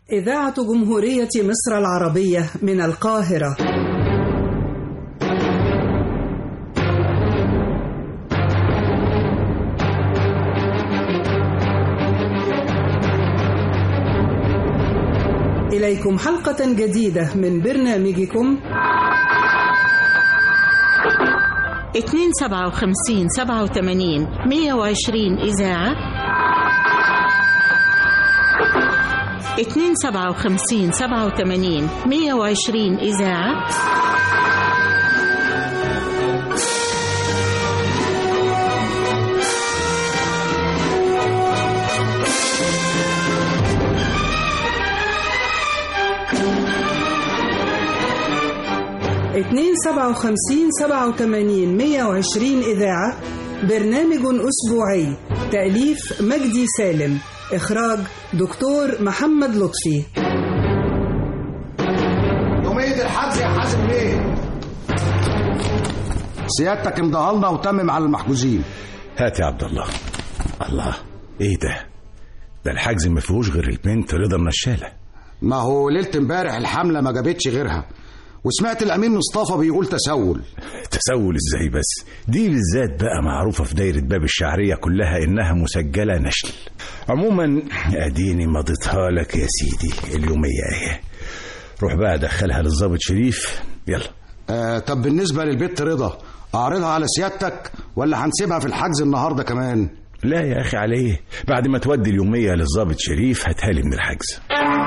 إذاعة جمهورية مصر العربية من القاهرة إليكم حلقة جديدة من برنامجكم اتنين سبعة وخمسين سبعة وثمانين مية وعشرين إذاعة اتنين سبعة وخمسين سبعة وثمانين مية وعشرين إذاعة اتنين سبعة وخمسين سبعة وثمانين مية وعشرين إذاعة برنامج أسبوعي تأليف مجدي سالم إخراج دكتور محمد لطفي يومية الحجز يا حازم بيه سيادتك امضاها وتمم على المحجوزين هات يا عبد الله الله ايه ده ده الحجز ما فيهوش غير البنت رضا النشاله ما هو ليلة امبارح الحملة ما جابتش غيرها وسمعت الأمين مصطفى بيقول تسول تسول ازاي بس دي بالذات بقى معروفة في دايرة باب الشعرية كلها إنها مسجلة نشل عموما أديني مضيتها لك يا سيدي اليومية اهي روح بقى دخلها للظابط شريف يلا آه طب بالنسبة للبت رضا أعرضها على سيادتك ولا هنسيبها في الحجز النهاردة كمان لا يا أخي على إيه بعد ما تودي اليومية للظابط شريف هتهالي من الحجز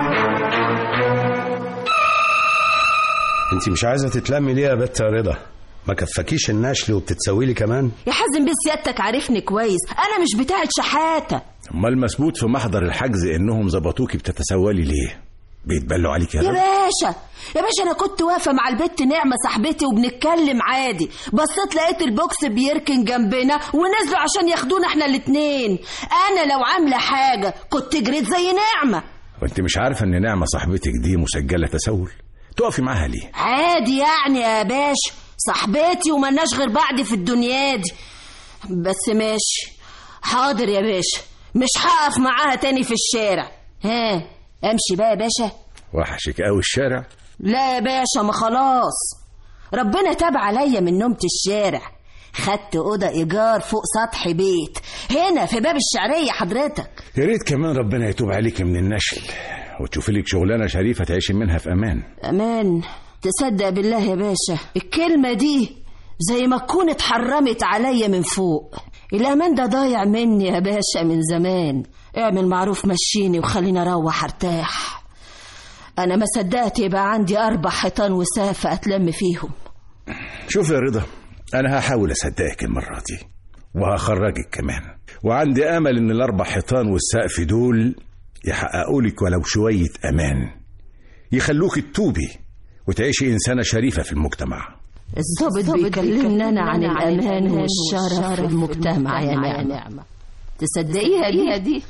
انت مش عايزه تتلمي ليه يا بت يا رضا ما كفاكيش النشل وبتتسوي كمان يا حازم بس سيادتك عارفني كويس انا مش بتاعه شحاته امال المثبوت في محضر الحجز انهم ظبطوكي بتتسولي ليه بيتبلوا عليك يا يا رضا باشا يا باشا انا كنت واقفه مع البت نعمه صاحبتي وبنتكلم عادي بصيت لقيت البوكس بيركن جنبنا ونزلوا عشان ياخدونا احنا الاتنين انا لو عامله حاجه كنت جريت زي نعمه وانت مش عارفه ان نعمه صاحبتك دي مسجله تسول تقفي معاها ليه عادي يعني يا باشا صاحبتي وملناش غير بعض في الدنيا دي بس ماشي حاضر يا باشا مش هقف معاها تاني في الشارع ها امشي بقى يا باشا وحشك قوي الشارع لا يا باشا ما خلاص ربنا تاب عليا من نومة الشارع خدت أوضة إيجار فوق سطح بيت هنا في باب الشعرية حضرتك يا ريت كمان ربنا يتوب عليك من النشل وتشوفي لك شغلانه شريفه تعيشي منها في امان أمان تصدق بالله يا باشا الكلمة دي زي ما تكون اتحرمت عليا من فوق الأمان ده ضايع مني يا باشا من زمان اعمل معروف مشيني وخليني أروح أرتاح أنا ما صدقت يبقى عندي أربع حيطان وسقف أتلم فيهم شوف يا رضا انا هحاول اصدقك المره دي وهخرجك كمان وعندي امل ان الاربع حيطان والسقف دول يحققوا لك ولو شويه امان يخلوك تتوبي وتعيشي انسانه شريفه في المجتمع الضابط بيكلمنا أنا عن الأمان والشرف في المجتمع يا نعمة تصدقيها دي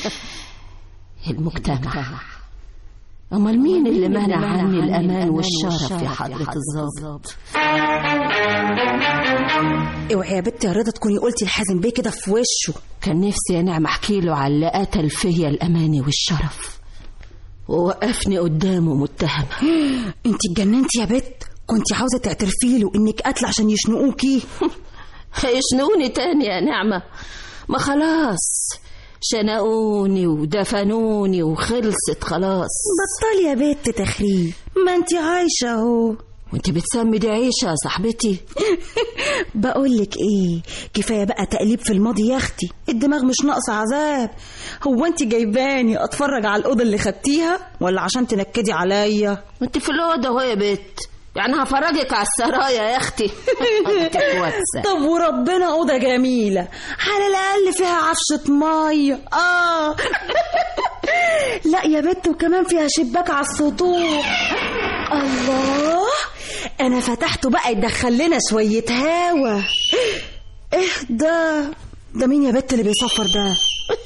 المجتمع أمال مين اللي منع عني الأمان والشرف يا حضرة الضابط اوعي يا بنت يا رضا تكوني قلتي لحازم بيه كده في وشه كان نفسي يا نعمة أحكي له على اللي قتل فيا الأمان والشرف ووقفني قدامه متهمة انت اتجننتي يا بت كنت عاوزه تعترفي له انك قاتله عشان يشنقوكي هيشنقوني تاني يا نعمة ما خلاص شنقوني ودفنوني وخلصت خلاص بطلي يا بت تخريب ما انت عايشه اهو وانت بتسمي دي عيشة يا صاحبتي بقولك ايه كفايه بقى تقليب في الماضي يا اختي الدماغ مش ناقصه عذاب هو انت جايباني اتفرج على الاوضه اللي خدتيها ولا عشان تنكدي عليا وانت في الأوضة اهو يا بت يعني هفرجك على السرايا يا اختي كواتسة طب وربنا اوضه جميله على الاقل فيها عفشه ميه اه لا يا بت وكمان فيها شباك على السطوح الله انا فتحته بقى يدخل لنا شويه هوا ايه ده ده مين يا بت اللي بيصفر ده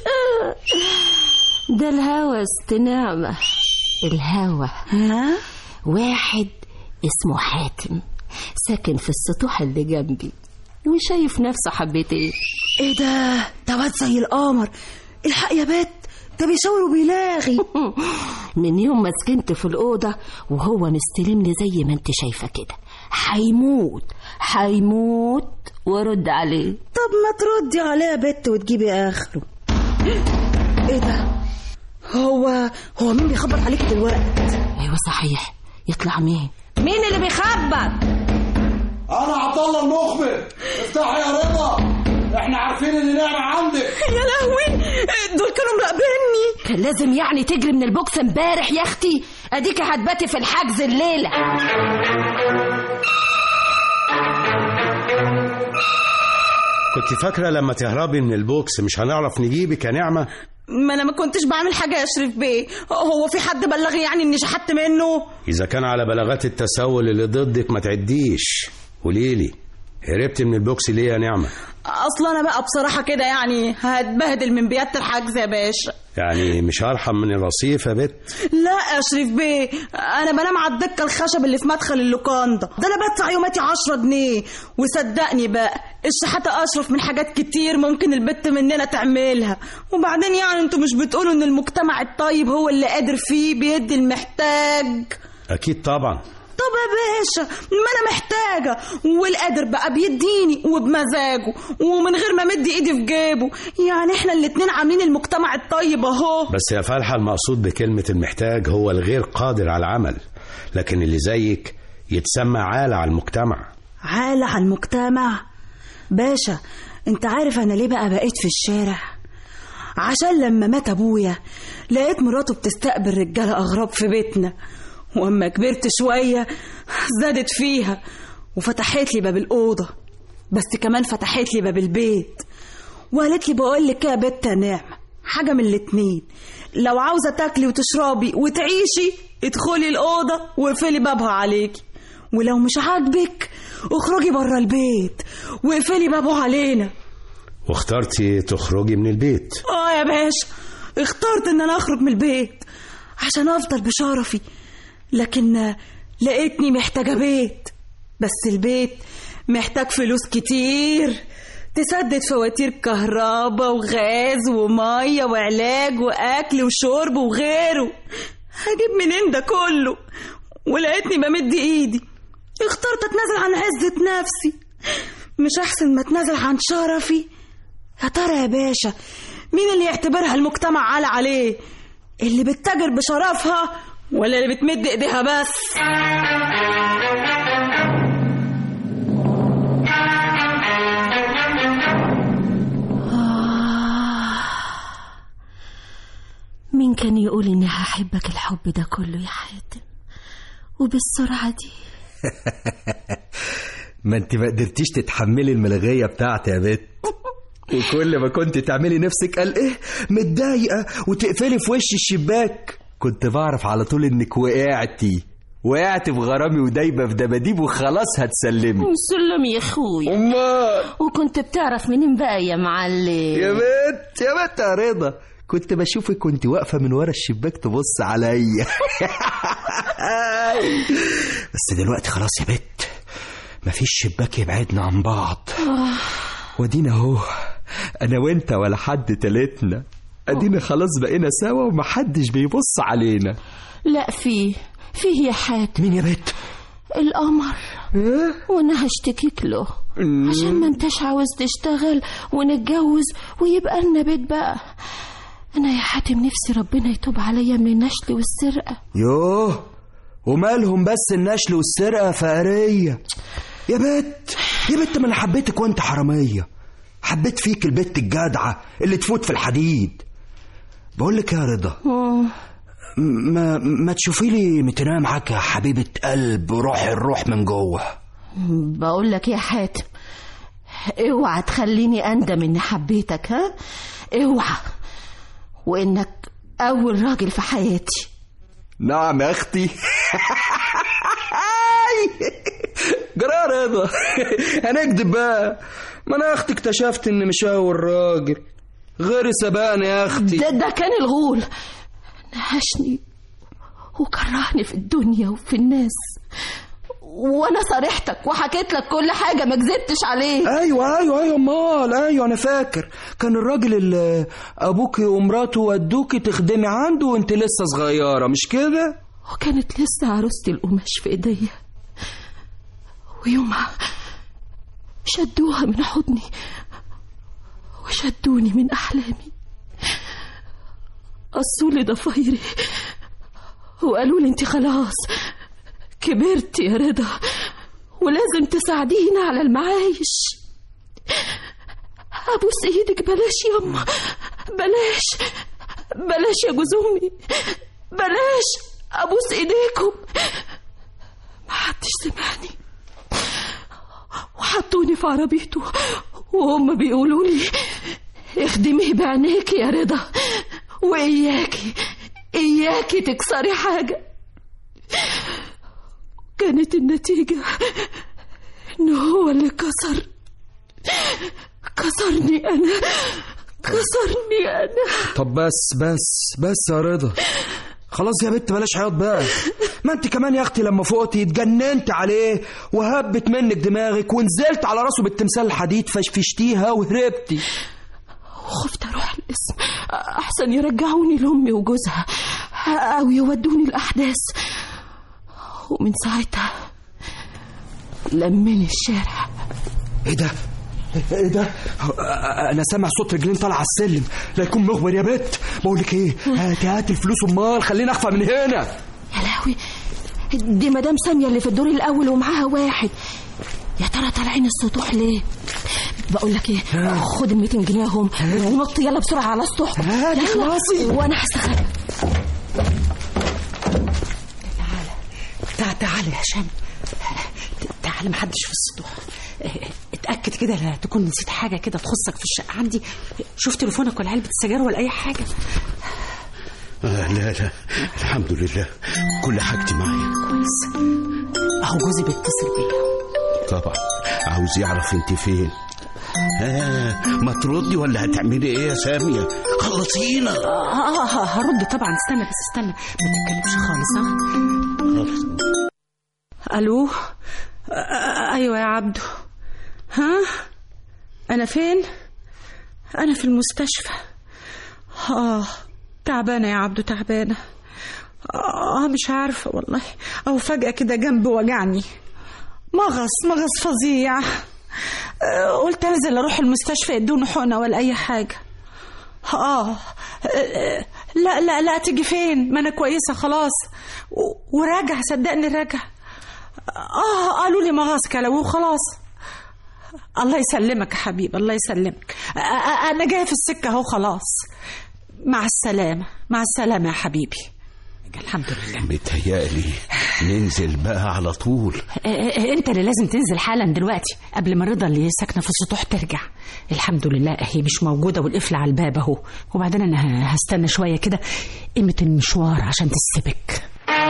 ده الهوى ست نعمة الهوى ها واحد اسمه حاتم ساكن في السطوح اللي جنبي وشايف نفسه حبتين ايه ده ده واد زي القمر الحق يا بت ده بيشاور وبيلاغي من يوم ما سكنت في الأوضة وهو مستلمني زي ما انت شايفة كده هيموت هيموت وارد عليه طب ما تردي عليه يا بت وتجيبي اخره ايه ده هو هو مين بيخبط عليك دلوقتي ايوه صحيح يطلع مين مين اللي بيخبط انا عبد الله المخبر افتحي يا رضا احنا عارفين ان نعمة عندك يا لهوي دول كانوا مراقبيني كان لازم يعني تجري من البوكس امبارح يا اختي اديكي هتباتي في الحجز الليله كنت فاكرة لما تهربي من البوكس مش هنعرف نجيبك يا نعمة ما انا ما كنتش بعمل حاجه يا شريف بيه هو في حد بلغ يعني اني شحت منه إذا كان على بلاغات التسول اللي ضدك ما تعديش قوليلي هربت من البوكس ليه يا نعمة اصلا انا بقى بصراحه كده يعني هتبهدل من بيات الحجز يا باشا يعني مش هرحم من الرصيف يا بت لا يا شريف بيه انا بنام على الدكه الخشب اللي في مدخل اللوكاندا ده انا بدفع يوماتي 10 جنيه وصدقني بقى الشحاته اشرف من حاجات كتير ممكن البت مننا تعملها وبعدين يعني انتوا مش بتقولوا ان المجتمع الطيب هو اللي قادر فيه بيدي المحتاج أكيد طبعا طب يا باشا ما انا محتاجه والقادر بقى بيديني وبمزاجه ومن غير ما مد ايدي في جيبه يعني احنا الاتنين عاملين المجتمع الطيب اهو بس يا فالحة المقصود بكلمة المحتاج هو الغير قادر على العمل لكن اللي زيك يتسمى عالة على المجتمع عالة على المجتمع باشا انت عارف انا ليه بقى بقيت في الشارع عشان لما مات ابويا لقيت مراته بتستقبل رجاله اغراب في بيتنا واما كبرت شويه زادت فيها وفتحت لي باب الاوضه بس كمان فتحت لي باب البيت وقالت لي بقول لك يا بت يا نعمه حاجه من الاتنين لو عاوزه تاكلي وتشربي وتعيشي ادخلي الاوضه واقفلي بابها عليكي ولو مش عاجبك اخرجي بره البيت واقفلي بابه علينا واخترتي تخرجي من البيت اه يا باشا اخترت ان انا اخرج من البيت عشان افضل بشرفي لكن لقيتني محتاجة بيت بس البيت محتاج فلوس كتير تسدد فواتير كهرباء وغاز ومية وعلاج وأكل وشرب وغيره هجيب منين ده كله ولقيتني بمد إيدي اخترت أتنازل عن عزة نفسي مش أحسن ما أتنازل عن شرفي يا ترى يا باشا مين اللي يعتبرها المجتمع عالي عليه اللي بتتاجر بشرفها ولا اللي بتمد ايديها بس مين كان يقول اني هحبك الحب ده كله يا حاتم وبالسرعه دي ما انت ما قدرتيش تتحملي الملغيه بتاعتي يا بت وكل ما كنت تعملي نفسك قال ايه متضايقه وتقفلي في وش الشباك كنت بعرف على طول انك وقعتي وقعت في غرامي ودايبه في دباديب وخلاص هتسلمي سلم يا اخويا امال وكنت بتعرف منين بقى يا معلم يا بت يا بت يا رضا كنت بشوفك كنت واقفه من ورا الشباك تبص عليا بس دلوقتي خلاص يا بت مفيش شباك يبعدنا عن بعض ودينا اهو انا وانت ولا حد تالتنا ادينا خلاص بقينا سوا ومحدش بيبص علينا لا فيه فيه يا حاتم مين يا بت القمر وانا هشتكيك له عشان ما انتش عاوز تشتغل ونتجوز ويبقى لنا بيت بقى انا يا حاتم نفسي ربنا يتوب عليا من النشل والسرقه يوه ومالهم بس النشل والسرقه يا فقريه يا بت يا بت ما انا حبيتك وانت حراميه حبيت فيك البت الجدعه اللي تفوت في الحديد بقول لك يا رضا ما ما تشوفي لي متنام معاك يا حبيبه قلب روح الروح من جوه بقول لك يا حاتم اوعى تخليني اندم اني حبيتك ها اوعى وانك اول راجل في حياتي نعم يا اختي جرى يا رضا هنكدب بقى ما انا يا اختي اكتشفت ان مش اول راجل غير سبقني يا اختي ده ده كان الغول نهشني وكرهني في الدنيا وفي الناس وانا صارحتك وحكيت لك كل حاجه ما كذبتش عليك ايوه ايوه ايوه امال ايوه انا فاكر كان الراجل اللي ابوكي ومراته ودوكي تخدمي عنده وانت لسه صغيره مش كده وكانت لسه عروستي القماش في ايديا ويومها شدوها من حضني وشدوني من احلامي قصوا لي ضفايري وقالوا لي انت خلاص كبرت يا رضا ولازم تساعدينا على المعايش ابوس ايدك بلاش يما بلاش بلاش يا جوز امي بلاش ابوس ايديكم محدش سمعني وحطوني في عربيته وهم بيقولوا لي اخدميه بعينيك يا رضا واياكي اياكي تكسري حاجه كانت النتيجه ان هو اللي كسر كسرني انا كسرني انا طب بس بس بس يا رضا خلاص يا بنت بلاش عياط بقى ما انت كمان يا اختي لما فوقتي اتجننت عليه وهبت منك دماغك ونزلت على راسه بالتمثال الحديد فشفشتيها وهربتي خفت اروح القسم احسن يرجعوني لامي وجوزها او يودوني الاحداث ومن ساعتها لمني الشارع ايه ده ايه ده انا سامع صوت رجلين طالعه على السلم لا يكون مخبر يا بت بقول لك ايه هاتي هاتي الفلوس امال خلينا اخفى من هنا يا لهوي دي مدام ساميه اللي في الدور الاول ومعاها واحد يا ترى طالعين السطوح ليه بقول لك ايه خد ال 200 جنيه اهم ونط يلا بسرعه على السطوح هاتي خلاصي وانا هستخبى تعال تعال يا هشام تعال محدش في السطوح اتاكد كده لا تكون نسيت حاجه كده تخصك في الشقه عندي شوف تليفونك ولا علبه السجاير ولا اي حاجه آه لا لا الحمد لله كل حاجتي معايا كويس اهو جوزي بيتصل بيا طبعا عاوز يعرف انت فين آه ما تردي ولا هتعملي ايه يا سامية خلصينا آه, آه هرد طبعا استنى بس استنى ما تتكلمش خالص ها خالص الو آه ايوه يا عبدو ها انا فين انا في المستشفى اه تعبانه يا عبدو تعبانه اه مش عارفه والله او فجاه كده جنب وجعني مغص مغص فظيع آه قلت انزل اروح المستشفى يدوني حقنه ولا اي حاجه اه لا لا لا تيجي فين ما انا كويسه خلاص وراجع صدقني راجع اه قالوا لي مغص كلوي وخلاص الله يسلمك يا حبيبي الله يسلمك انا جايه في السكه اهو خلاص مع السلامه مع السلامه يا حبيبي الحمد لله متهيألي ننزل بقى على طول انت اللي لازم تنزل حالا دلوقتي قبل ما رضا اللي ساكنه في السطوح ترجع الحمد لله اهي مش موجوده والقفل على الباب اهو وبعدين انا هستنى شويه كده قيمه المشوار عشان تسبك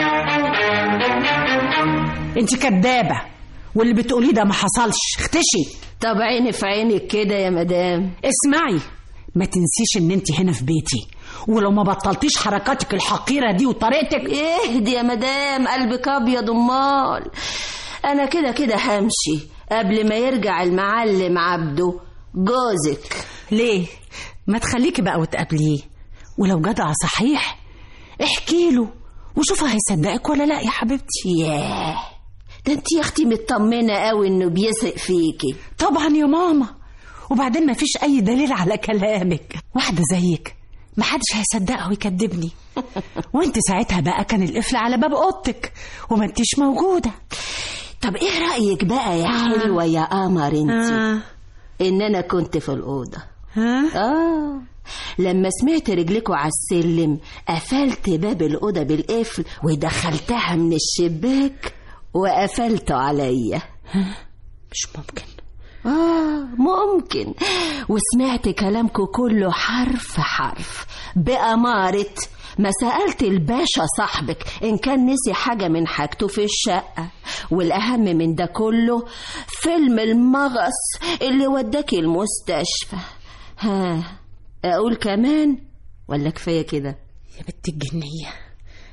انت كدابه واللي بتقوليه ده ما حصلش اختشي طب عيني في عينك كده يا مدام اسمعي ما تنسيش ان انت هنا في بيتي ولو ما بطلتيش حركاتك الحقيرة دي وطريقتك اهدي يا مدام قلبك ابيض امال انا كده كده همشي قبل ما يرجع المعلم عبده جوزك ليه ما تخليكي بقى وتقابليه ولو جدع صحيح احكي له وشوف هيصدقك ولا لا يا حبيبتي ياه ده انت يا اختي مطمنه قوي انه بيثق فيكي طبعا يا ماما وبعدين ما فيش اي دليل على كلامك واحده زيك محدش هيصدقها ويكذبني وانت ساعتها بقى كان القفل على باب اوضتك وما انتيش موجوده طب ايه رايك بقى يا آه. حلوه يا قمر انت آه. ان انا كنت في الاوضه ها اه لما سمعت رجلكوا على السلم قفلت باب الأوضة بالقفل ودخلتها من الشباك وقفلته عليا مش ممكن آه ممكن وسمعت كلامكم كله حرف حرف بأمارة ما سألت الباشا صاحبك إن كان نسي حاجة من حاجته في الشقة والأهم من ده كله فيلم المغص اللي وداكي المستشفى ها أقول كمان ولا كفاية كده يا بنت الجنية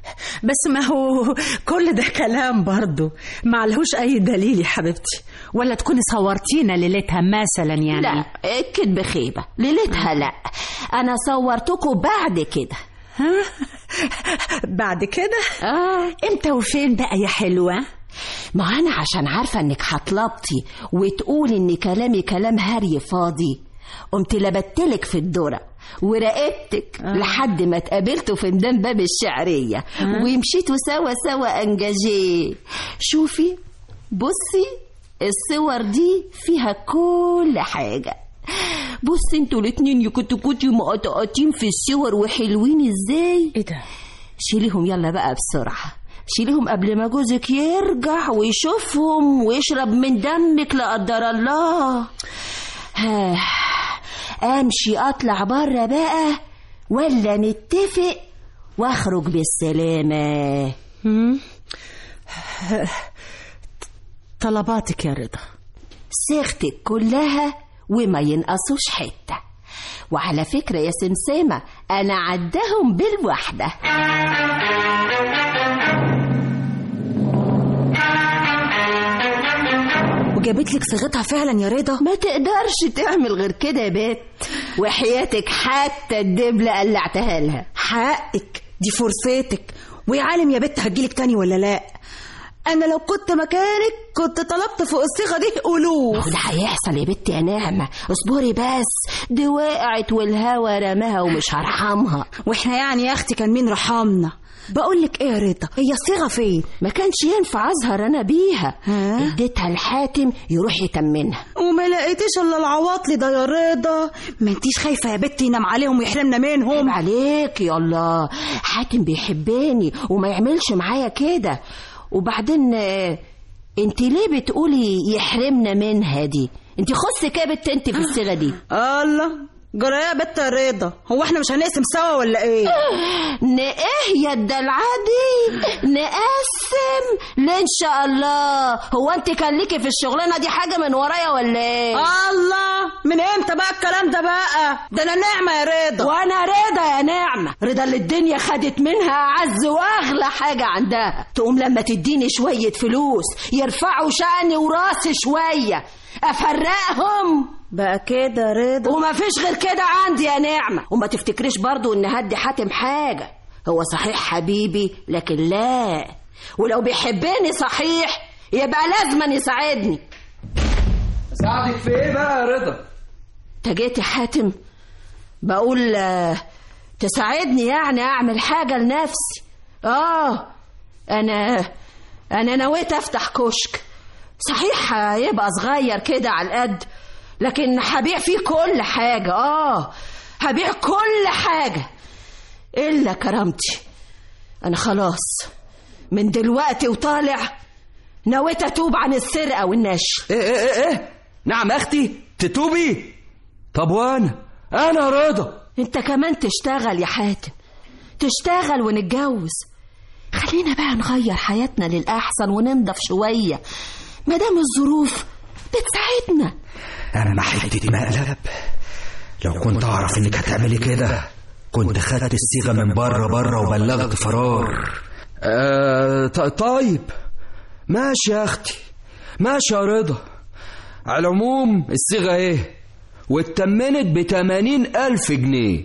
بس ما هو كل ده كلام برضه معلهوش أي دليل يا حبيبتي ولا تكوني صورتينا ليلتها مثلا يعني لا الكدب خيبة ليلتها لا أنا صورتكم بعد كده ها؟ بعد كده آه امتى وفين بقى يا حلوة ما أنا عشان عارفة إنك هتلبطي وتقولي إن كلامي كلام هري فاضي قمت لبتلك في الذرة وراقبتك آه. لحد ما اتقابلتوا في ميدان باب الشعرية آه. ومشيتوا سوا سوا انجاجيه شوفي بصي الصور دي فيها كل حاجة بصي انتوا الاتنين يا كنتوا كنتوا مقطقطين في الصور وحلوين ازاي ايه ده شيليهم يلا بقى بسرعة شيليهم قبل ما جوزك يرجع ويشوفهم ويشرب من دمك لا قدر الله ها امشي اطلع بره بقى ولا نتفق واخرج بالسلامة هم؟ طلباتك يا رضا صيغتك كلها وما ينقصوش حتة وعلى فكرة يا سمسامة أنا عدهم بالوحدة وجابت لك صيغتها فعلا يا رضا ما تقدرش تعمل غير كده يا بت وحياتك حتى الدبلة قلعتها لها حقك دي فرصتك ويا عالم يا بت هتجيلك تاني ولا لا انا لو كنت مكانك كنت طلبت فوق الصيغه دي الوف ده هيحصل يا بت يا نعمة اصبري بس دي وقعت والهوا رماها ومش هرحمها واحنا يعني يا اختي كان مين رحمنا بقول لك ايه يا رضا هي الصيغه فين ما كانش ينفع اظهر انا بيها ها؟ اديتها الحاتم يروح يتمنها وما لقيتيش الا العواطلي ده يا رضا ما انتيش خايفه يا بت ينام عليهم ويحرمنا منهم عيب عليك يا الله حاتم بيحبني وما يعملش معايا كده وبعدين آه، انت ليه بتقولي يحرمنا منها دي انت خصك يا بت انت في الصيغه دي الله جرى يا بت يا رضا هو احنا مش هنقسم سوا ولا ايه نايه يا الدلعه دي نقسم لا ان شاء الله هو انت كان ليكي في الشغلانه دي حاجه من ورايا ولا ايه الله من امتى بقى الكلام ده بقى ده انا نعمه يا رضا وانا رضا يا نعمه رضا اللي الدنيا خدت منها اعز واغلى حاجه عندها تقوم لما تديني شويه فلوس يرفعوا شأني وراسي شويه افرقهم بقى كده يا رضا وما فيش غير كده عندي يا نعمة وما تفتكريش برضو ان هدي حاتم حاجة هو صحيح حبيبي لكن لا ولو بيحبني صحيح يبقى لازما يساعدني اساعدك في ايه بقى يا رضا انت جيت يا حاتم بقول آه، تساعدني يعني اعمل حاجة لنفسي اه انا انا نويت افتح كشك صحيح هيبقى صغير كده على القد لكن هبيع فيه كل حاجة اه هبيع كل حاجة إلا كرامتي أنا خلاص من دلوقتي وطالع نويت أتوب عن السرقة والنشر ايه ايه ايه ايه نعم يا اختي تتوبي طب وانا انا رضا انت كمان تشتغل يا حاتم تشتغل ونتجوز خلينا بقى نغير حياتنا للأحسن وننضف شوية مادام الظروف بتساعدنا انا ما حتتي مقلب لو كنت اعرف انك هتعملي كده كنت خدت الصيغه من بره بره وبلغت فرار آه ط- طيب ماشي يا اختي ماشي يا رضا على العموم الصيغه ايه واتمنت بتمانين ألف جنيه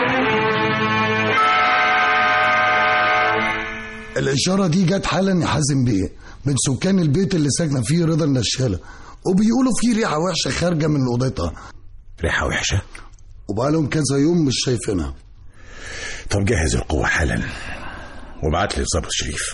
الإشارة دي جت حالا يا حازم بيه من سكان البيت اللي ساكنة فيه رضا النشالة وبيقولوا في ريحة وحشة خارجة من أوضتها ريحة وحشة وبقالهم كذا يوم مش شايفينها طب جهز القوة حالا وابعت لي ظابط شريف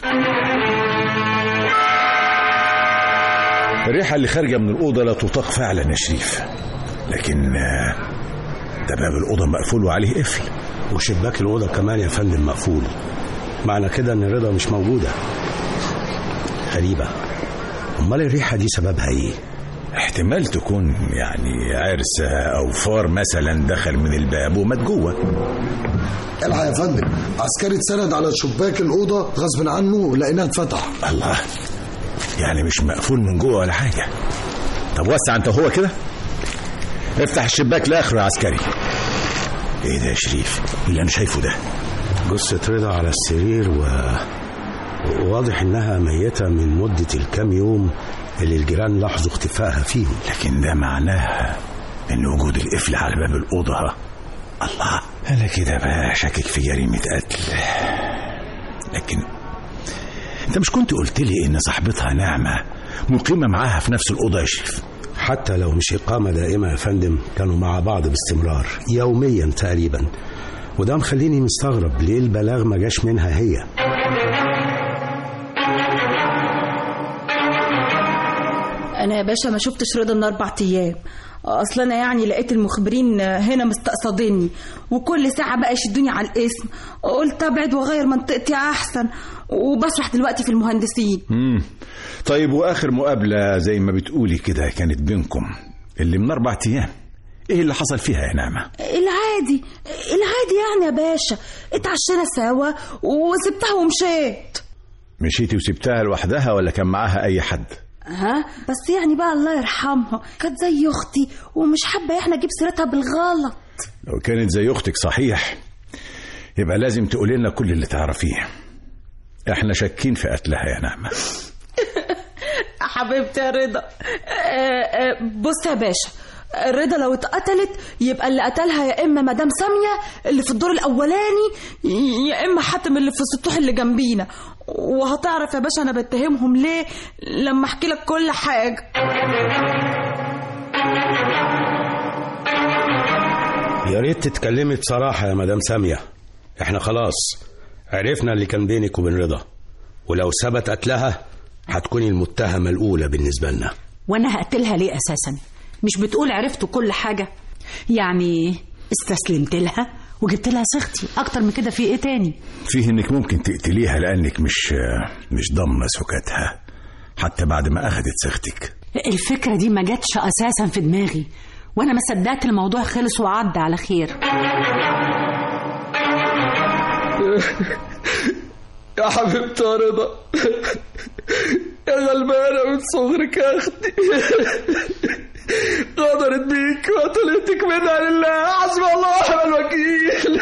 الريحة اللي خارجة من الأوضة لا تطاق فعلا يا شريف لكن آه، ده باب الأوضة مقفول وعليه قفل وشباك الأوضة كمان يا فندم مقفول معنى كده إن رضا مش موجودة غريبة أمال الريحة دي سببها إيه؟ احتمال تكون يعني عرسة أو فار مثلا دخل من الباب ومات جوه الحق يا فندم عسكري اتسند على شباك الأوضة غصب عنه لقيناه اتفتح الله يعني مش مقفول من جوه ولا حاجة طب وسع انت هو كده افتح الشباك لاخره يا عسكري ايه ده يا شريف اللي انا شايفه ده جثة رضا على السرير و واضح انها ميتة من مدة الكام يوم اللي الجيران لاحظوا اختفائها فيهم لكن ده معناها ان وجود القفل على باب الأوضة الله أنا كده بقى شاكك في جريمة قتل لكن انت مش كنت قلت لي ان صاحبتها نعمة مقيمة معاها في نفس الأوضة يا شريف حتى لو مش إقامة دائمة يا فندم كانوا مع بعض باستمرار يوميا تقريبا وده مخليني مستغرب ليه البلاغ ما جاش منها هي انا يا باشا ما شفتش رضا من اربع ايام اصل انا يعني لقيت المخبرين هنا مستقصديني وكل ساعه بقى يشدوني على الاسم قلت ابعد واغير منطقتي احسن وبسرح دلوقتي في المهندسين مم. طيب واخر مقابله زي ما بتقولي كده كانت بينكم اللي من اربع ايام ايه اللي حصل فيها يا نعمه العادي العادي يعني يا باشا اتعشينا سوا وسبتها ومشيت مشيتي وسبتها لوحدها ولا كان معاها اي حد ها بس يعني بقى الله يرحمها كانت زي اختي ومش حابه احنا اجيب سيرتها بالغلط لو كانت زي اختك صحيح يبقى لازم تقولي لنا كل اللي تعرفيه احنا شاكين في قتلها يا نعمه حبيبتي يا رضا آه، آه، بص يا باشا رضا لو اتقتلت يبقى اللي قتلها يا اما مدام ساميه اللي في الدور الاولاني يا اما حاتم اللي في السطوح اللي جنبينا وهتعرف يا باشا انا بتهمهم ليه لما احكي لك كل حاجه يا ريت تتكلمي بصراحة يا مدام سامية احنا خلاص عرفنا اللي كان بينك وبين رضا ولو ثبت قتلها هتكوني المتهمة الأولى بالنسبة لنا وانا هقتلها ليه اساسا مش بتقول عرفت كل حاجه يعني استسلمت لها وجبت لها صيغتي اكتر من كده في ايه تاني فيه انك ممكن تقتليها لانك مش مش ضامنه سكاتها حتى بعد ما اخذت صيغتك الفكره دي ما جاتش اساسا في دماغي وانا ما صدقت الموضوع خلص وعدى على خير يا حبيبتي يا رضا يا غلبانة من صغرك يا أختي غدرت بيك وقتلتك منها لله حسبي الله ونعم الوكيل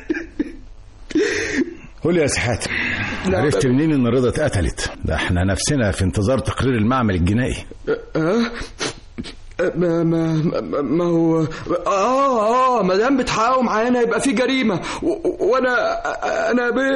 قول يا سحاتم عرفت منين ان رضا اتقتلت ده احنا نفسنا في انتظار تقرير المعمل الجنائي أه؟ ما ما ما- ما هو اه اه ما دام بتحاول معانا يبقى في جريمه و- وانا انا بي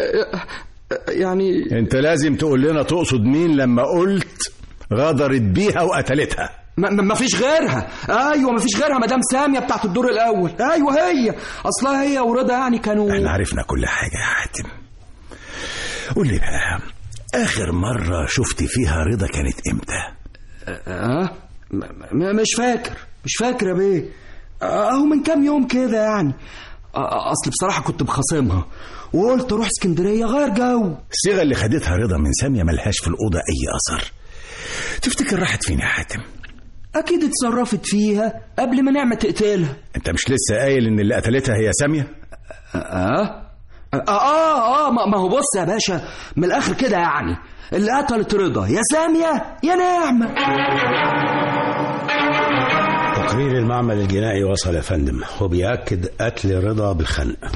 يعني انت لازم تقول لنا تقصد مين لما قلت غدرت بيها وقتلتها ما, ما ما فيش غيرها ايوه ما فيش غيرها مدام ساميه بتاعت الدور الاول ايوه هي اصلها هي ورضا يعني كانوا احنا عرفنا كل حاجة يا حاتم قول لي بقى آخر مرة شفت فيها رضا كانت إمتى؟ اه م- م- مش فاكر مش فاكر يا بيه اهو من كام يوم كده يعني آه، اصل بصراحه كنت بخاصمها وقلت اروح اسكندريه غير جو الصيغة اللي خدتها رضا من سامية ملهاش في الأوضة أي أثر تفتكر راحت فين يا حاتم؟ اكيد اتصرفت فيها قبل ما نعمه تقتلها أنت مش لسه قايل إن اللي قتلتها هي سامية؟ اه اه اه, آه ما, ما هو بص يا باشا من الاخر كده يعني اللي قتلت رضا يا ساميه يا نعمه تقرير المعمل الجنائي وصل يا فندم وبيأكد قتل رضا بالخنق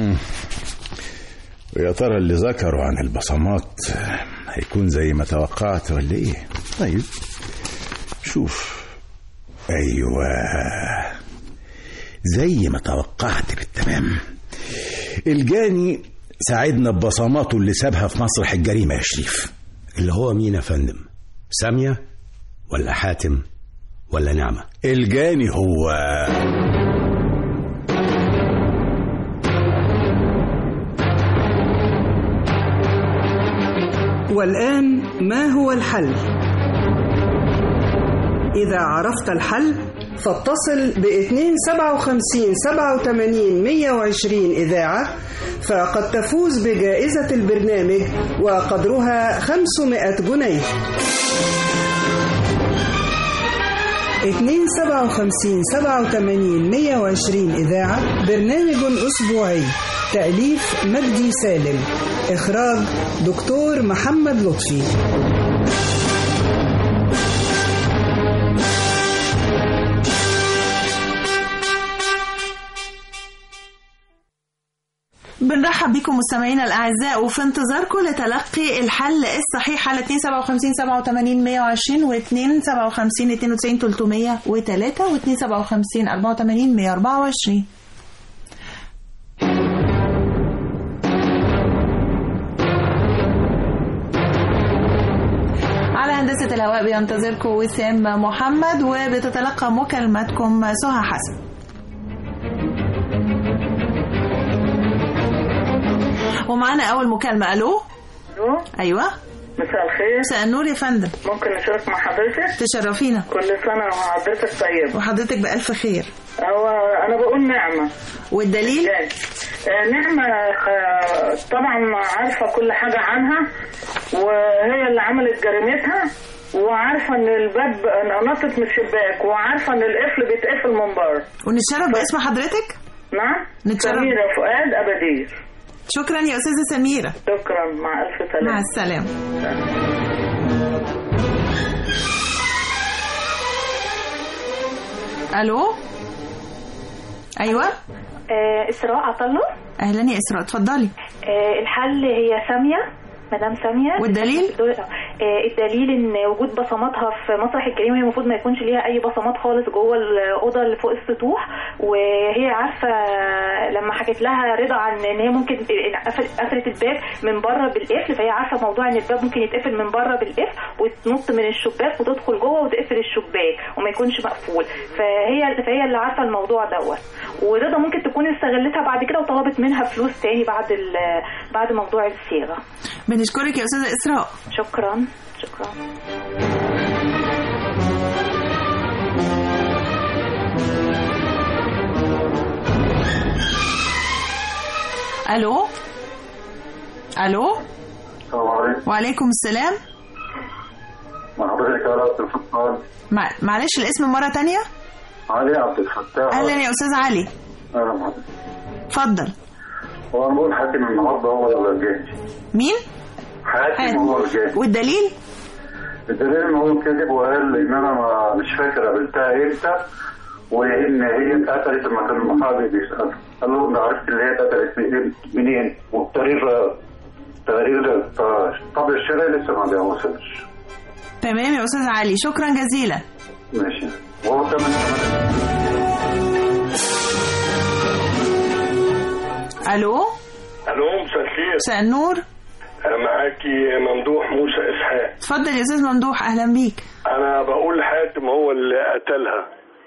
ويا ترى اللي ذكروا عن البصمات هيكون زي ما توقعت ولا ايه طيب شوف ايوه زي ما توقعت بالتمام الجاني ساعدنا ببصماته اللي سابها في مسرح الجريمه يا شريف اللي هو مين يا فندم سامية ولا حاتم ولا نعمة الجاني هو والآن ما هو الحل؟ إذا عرفت الحل فاتصل ب 257 87 120 إذاعة فقد تفوز بجائزة البرنامج وقدرها 500 جنيه 257 87 120 إذاعة برنامج أسبوعي تأليف مجدي سالم إخراج دكتور محمد لطفي بنرحب بكم مستمعينا الاعزاء وفي انتظاركم لتلقي الحل الصحيح على 2 57 87 120 و 2 57 92 303 و 2 57 84 124 على هندسة الهواء بينتظركم وسام محمد وبتتلقى مكالمتكم سهى حسن ومعانا أول مكالمة ألو الو أيوة مساء الخير مساء النور يا فندم ممكن نشارك مع حضرتك تشرفينا كل سنة وحضرتك طيب وحضرتك بألف خير هو أنا بقول نعمة والدليل آه، نعمة آه، طبعا عارفة كل حاجة عنها وهي اللي عملت جريمتها وعارفة ان الباب نطت من الشباك وعارفة ان القفل بيتقفل من بره ونتشرف باسم حضرتك نعم نتشرف. سميرة فؤاد أبدير شكرا يا أستاذة سميرة شكرا مع ألف سلامة مع السلامة ألو أيوة آه، إسراء عطلة أهلا يا إسراء اتفضلي آه، الحل هي سامية مدام سامية والدليل؟ آه، الدليل ان وجود بصماتها في مسرح الجريمه هي المفروض ما يكونش ليها اي بصمات خالص جوه الاوضه اللي فوق السطوح وهي عارفه لما حكت لها رضا عن ان هي ممكن قفل- قفلت الباب من بره بالقفل فهي عارفه موضوع ان الباب ممكن يتقفل من بره بالقفل وتنط من الشباك وتدخل جوه وتقفل الشباك وما يكونش مقفول فهي فهي اللي عارفه الموضوع دوت ورضا ممكن تكون استغلتها بعد كده وطلبت منها فلوس تاني بعد ال- بعد موضوع الصيغه بنشكرك يا أستاذة إسراء شكرا شكرا ألو ألو السلام عليكم وعليكم السلام مع حضرتك علي عبد الفتاح مع... معلش الاسم مرة تانية علي عبد الفتاح أهلا يا أستاذ علي اهلا بحضرتك اتفضل هو انا بقول حاتم النهارده هو اللي جاي مين؟ حاتم هو اللي جاي والدليل؟ الدليل ان هو كذب وقال ان انا ما مش فاكر قابلتها امتى وان هي اتقتلت لما كان المحامي بيسال قال له انا عرفت اللي هي اتقتلت منين- منين والتقرير تقرير طب الشراء لسه ما وصلش تمام يا أستاذ علي شكرا جزيلا ماشي وهو كمان ألو الو مساء الخير مساء النور انا معاكي ممدوح موسى اسحاق اتفضل يا أستاذ ممدوح أهلا بيك انا بقول حاتم هو اللي قتلها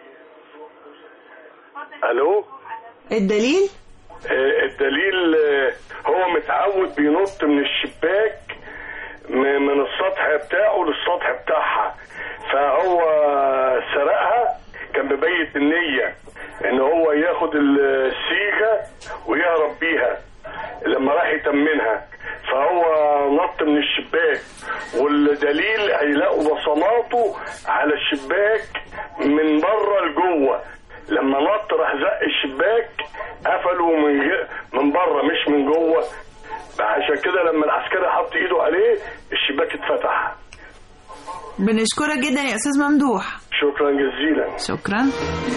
الو الدليل؟ آه، الدليل آه، هو متعود بينط من الشباك م- من السطح بتاعه للسطح بتاعها فهو سرقها كان ببيت النية ان هو ياخد الصيغة ويهرب بيها لما راح يتمنها فهو نط من الشباك والدليل هيلاقوا بصماته على الشباك من بره لجوه لما نط راح زق الشباك قفلوا من ج- من بره مش من جوه عشان كده لما العسكري حط ايده عليه الشباك اتفتح بنشكرك جدا يا أستاذ ممدوح شكرا جزيلا شكرا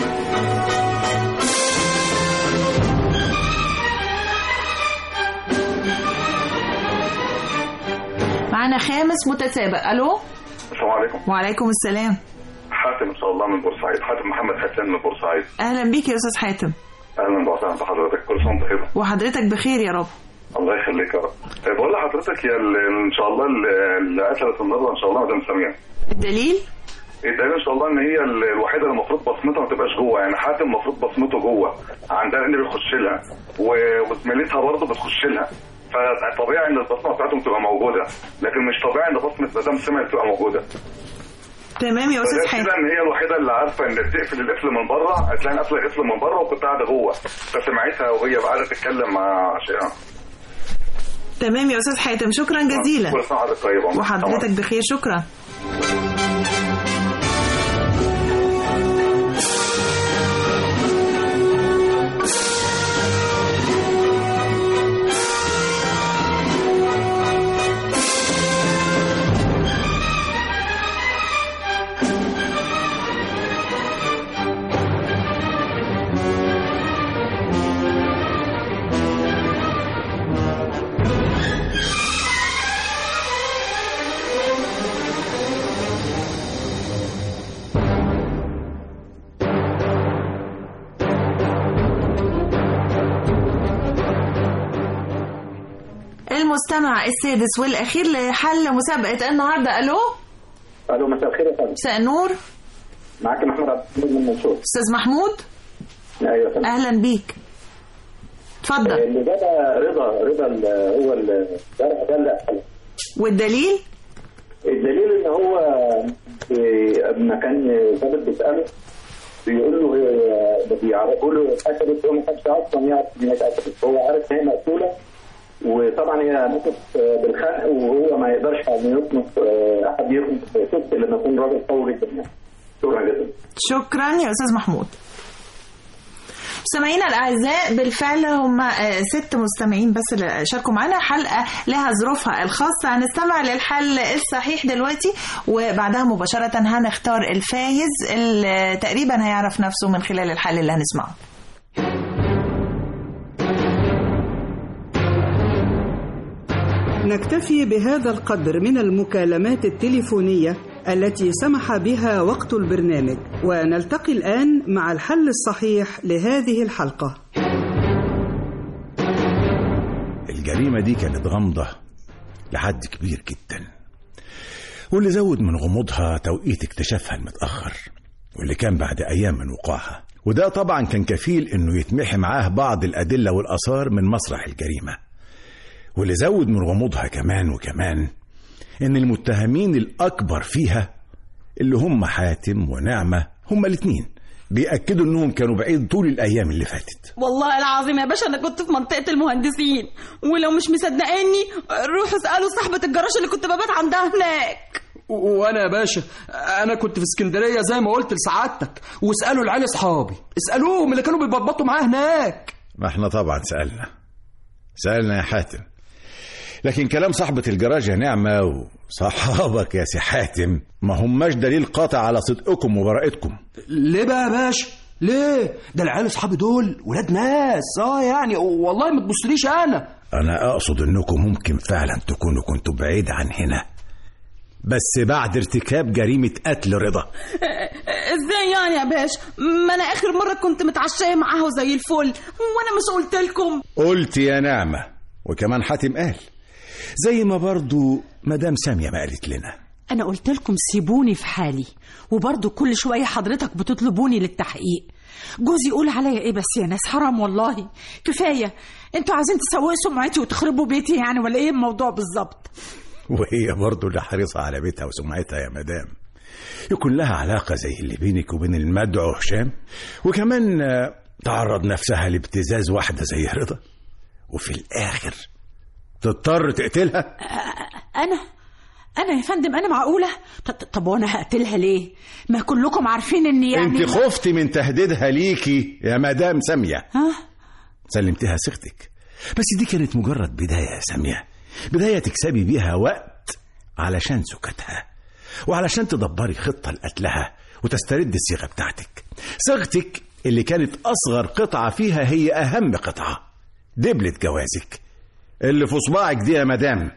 معانا خامس متسابق ألو السلام عليكم وعليكم السلام حاتم ان شاء الله من بورسعيد حاتم محمد حسين من بورسعيد أهلا بيك يا أستاذ حاتم اهلا وسهلا بحضرتك كل سنه وانت طيبه وحضرتك بخير يا رب الله يخليك يا رب طيب بقول لحضرتك يا ال- ان شاء الله ال- اللي قتلت النهارده ان شاء الله مدام سمير الدليل الدليل ان شاء الله ان هي ال- الوحيده اللي المفروض بصمتها ما تبقاش جوه يعني حاتم المفروض بصمته جوه عندها اللي بيخش لها و- وزميلتها برضه بتخش لها فطبيعي ان البصمه بتاعتهم تبقى موجوده لكن مش طبيعي ان بصمه مدام سمير تبقى موجوده تمام يا أستاذ فغير حاتم كده ان هي الوحيده اللي عارفه ان بتقفل القفل من بره هتلاقي قافله القفل من بره وكنت قاعده جوه فسمعتها وهي قاعده تتكلم مع شيئا تمام يا أستاذ حاتم شكرا جزيلا كل سنه وحضرتك طيبه وحضرتك بخير شكرا المستمع السادس والأخير لحل مسابقة النهاردة ألو الو مساء الخير يا فندم مساء النور معاك محمد عبد الحميد من منصور أستاذ محمود ايوه يا فندم أهلا بيك اتفضل اللي ده رضا رضا ال- هو ال- ده ده اللي قتله. والدليل الدليل ان هو إيه، اما كان ظابط بيساله بيقول له إيه، بيعرفوا له قتلت هو ما كانش اصلا يعرف ان هي اتقتلت هو عارف ان هي مقتوله وطبعا هي ماتت بالخنق وهو ما يقدرش ان يطلب آه، احد يطلب ست لما يكون راجل قوي جدا يعني. شكرا جدا شكرا يا أستاذ محمود مستمعينا الأعزاء بالفعل هم آه، ست مستمعين بس اللي شاركوا معانا حلقة لها ظروفها الخاصة هنستمع للحل الصحيح دلوقتي وبعدها مباشرة هنختار الفايز اللي تقريبا هيعرف نفسه من خلال الحل اللي هنسمعه نكتفي بهذا القدر من المكالمات التليفونية التي سمح بها وقت البرنامج ونلتقي الآن مع الحل الصحيح لهذه الحلقة الجريمة دي كانت غامضة لحد كبير جدا واللي زود من غموضها توقيت اكتشافها المتأخر واللي كان بعد أيام من وقوعها وده طبعا كان كفيل انه يتمحي معاه بعض الأدلة والآثار من مسرح الجريمة واللي زود من غموضها كمان وكمان ان المتهمين الأكبر فيها اللي هم حاتم ونعمة هم الاتنين بيأكدوا انهم كانوا بعيد طول الأيام اللي فاتت والله العظيم يا باشا انا كنت في منطقه المهندسين ولو مش مصدقاني روحوا اسالوا صاحبه الجراج اللي كنت ببات عندها هناك و- وانا يا باشا انا كنت في اسكندريه زي ما قلت لسعادتك واسالوا العيال اصحابي اسالوهم اللي كانوا بيبطبطوا معاه هناك ما احنا طبعا سألنا سألنا يا حاتم لكن كلام صاحبة الجراج يا نعمة وصحابك يا سي حاتم ما هماش دليل قاطع على صدقكم وبراءتكم ليه بقى يا باشا ليه ده العيال اصحابي دول ولاد ناس اه يعني والله ما تبصليش انا أنا أقصد إنكم ممكن فعلا تكونوا كنتوا بعيد عن هنا بس بعد ارتكاب جريمة قتل رضا ازاي يعني يا باشا ما انا اخر مره كنت متعشيه معاها زي الفل وانا مش قلت لكم قلت يا نعمة وكمان حاتم قال زي ما برضو مدام سامية ما قالت لنا أنا قلت لكم سيبوني في حالي وبرضه كل شوية حضرتك بتطلبوني للتحقيق جوزي يقول عليا ايه بس يا ناس حرام والله كفاية انتوا عايزين تسوقوا سمعتي وتخربوا بيتي يعني ولا ايه الموضوع بالظبط وهي برضو اللي حريصة على بيتها وسمعتها يا مدام يكون لها علاقة زي اللي بينك وبين المدعو هشام وكمان آه، تعرض نفسها لابتزاز واحدة زي رضا وفي الآخر تضطر تقتلها أنا أنا يا فندم أنا معقولة ط- ط- طب وأنا هقتلها ليه ما كلكم عارفين إني يعني انت خفتي من تهديدها ليكي يا مدام سامية ها سلمتها ثقتك بس دي كانت مجرد بداية يا سامية بداية تكسبي بيها وقت علشان سكتها وعلشان تدبري خطة لقتلها وتسترد الصيغة بتاعتك صيغتك اللي كانت أصغر قطعة فيها هي أهم قطعة دبلة جوازك اللي في صباعك دي يا مدام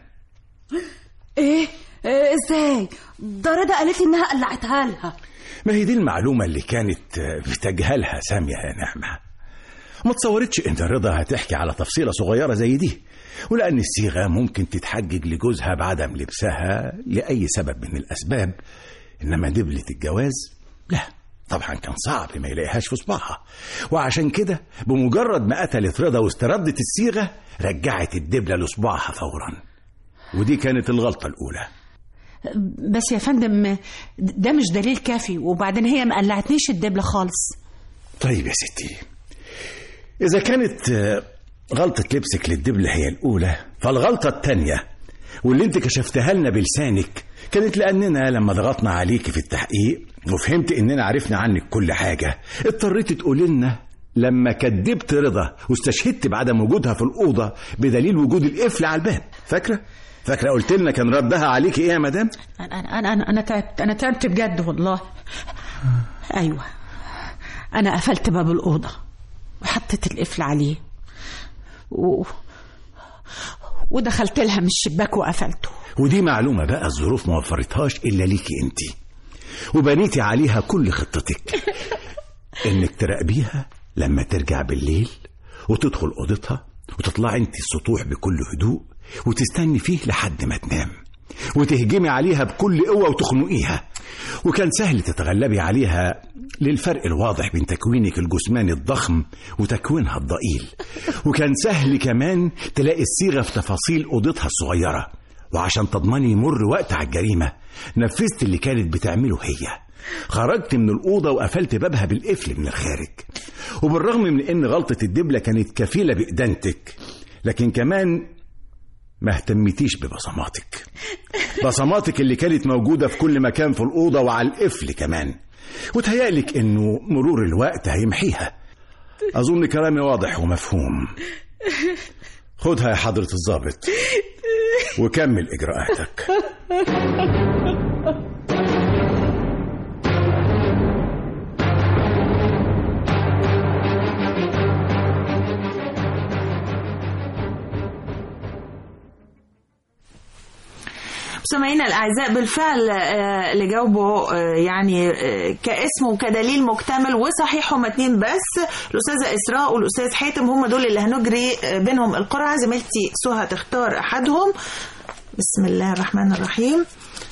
ايه, إيه ازاي ده رضا قالت لي انها قلعتها لها ما هي دي المعلومة اللي كانت آه، بتجهلها سامية يا نعمة ما تصورتش ان رضا هتحكي على تفصيلة صغيرة زي دي ولأن الصيغة ممكن تتحجج لجوزها بعدم لبسها لأي سبب من الأسباب إنما دبلة الجواز لا طبعا كان صعب ما يلاقيهاش في صباعها وعشان كده بمجرد ما قتلت رضا واستردت الصيغة رجعت الدبلة لصباعها فورا ودي كانت الغلطة الأولى بس يا فندم ده مش دليل كافي وبعدين هي ما قلعتنيش الدبلة خالص طيب يا ستي إذا كانت آه، غلطة لبسك للدبلة هي الأولى فالغلطة التانية واللي انت كشفتها لنا بلسانك كانت لأننا لما ضغطنا عليك في التحقيق وفهمت إننا عرفنا عنك كل حاجة اضطريت تقولي لنا لما كدبت رضا واستشهدت بعدم وجودها في الأوضة بدليل وجود القفل على الباب فاكرة؟ فاكرة قلت لنا كان ردها عليك إيه يا مدام؟ أنا أنا أنا أنا تعبت أنا تعبت بجد والله أيوه أنا قفلت باب الأوضة وحطيت القفل عليه و... ودخلت لها من الشباك وقفلته ودي معلومة بقى الظروف ما وفرتهاش إلا ليكي أنت وبنيتي عليها كل خطتك إنك تراقبيها لما ترجع بالليل وتدخل أوضتها وتطلعي أنت السطوح بكل هدوء وتستني فيه لحد ما تنام وتهجمي عليها بكل قوة وتخنقيها وكان سهل تتغلبي عليها للفرق الواضح بين تكوينك الجسماني الضخم وتكوينها الضئيل وكان سهل كمان تلاقي الصيغة في تفاصيل أوضتها الصغيرة وعشان تضمني يمر وقت على الجريمة نفذت اللي كانت بتعمله هي خرجت من الأوضة وقفلت بابها بالقفل من الخارج وبالرغم من إن غلطة الدبلة كانت كفيلة بإدانتك لكن كمان ما اهتمتيش ببصماتك بصماتك اللي كانت موجودة في كل مكان في الأوضة وعلى القفل كمان وتهيألك إنه مرور الوقت هيمحيها أظن كلامي واضح ومفهوم خدها يا حضرة الضابط وكمل إجراءاتك مستمعينا الاعزاء بالفعل آه، اللي جاوبوا آه، يعني آه، كاسم وكدليل مكتمل وصحيح هما اتنين بس الاستاذه اسراء والاستاذ حاتم هم دول اللي هنجري آه، بينهم القرعه زميلتي سهى تختار احدهم بسم الله الرحمن الرحيم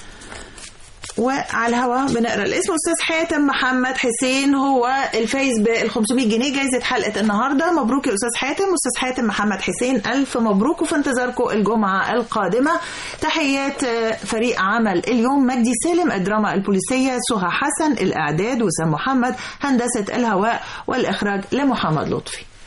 وعلى الهوا بنقرا الاسم استاذ حاتم محمد حسين هو الفايز بال 500 جنيه جايزه حلقه النهارده مبروك يا استاذ حاتم استاذ حاتم محمد حسين الف مبروك وفي انتظاركم الجمعه القادمه تحيات آه، فريق عمل اليوم مجدي سالم الدراما البوليسيه سهى حسن الاعداد وسام محمد هندسه الهواء والاخراج لمحمد لطفي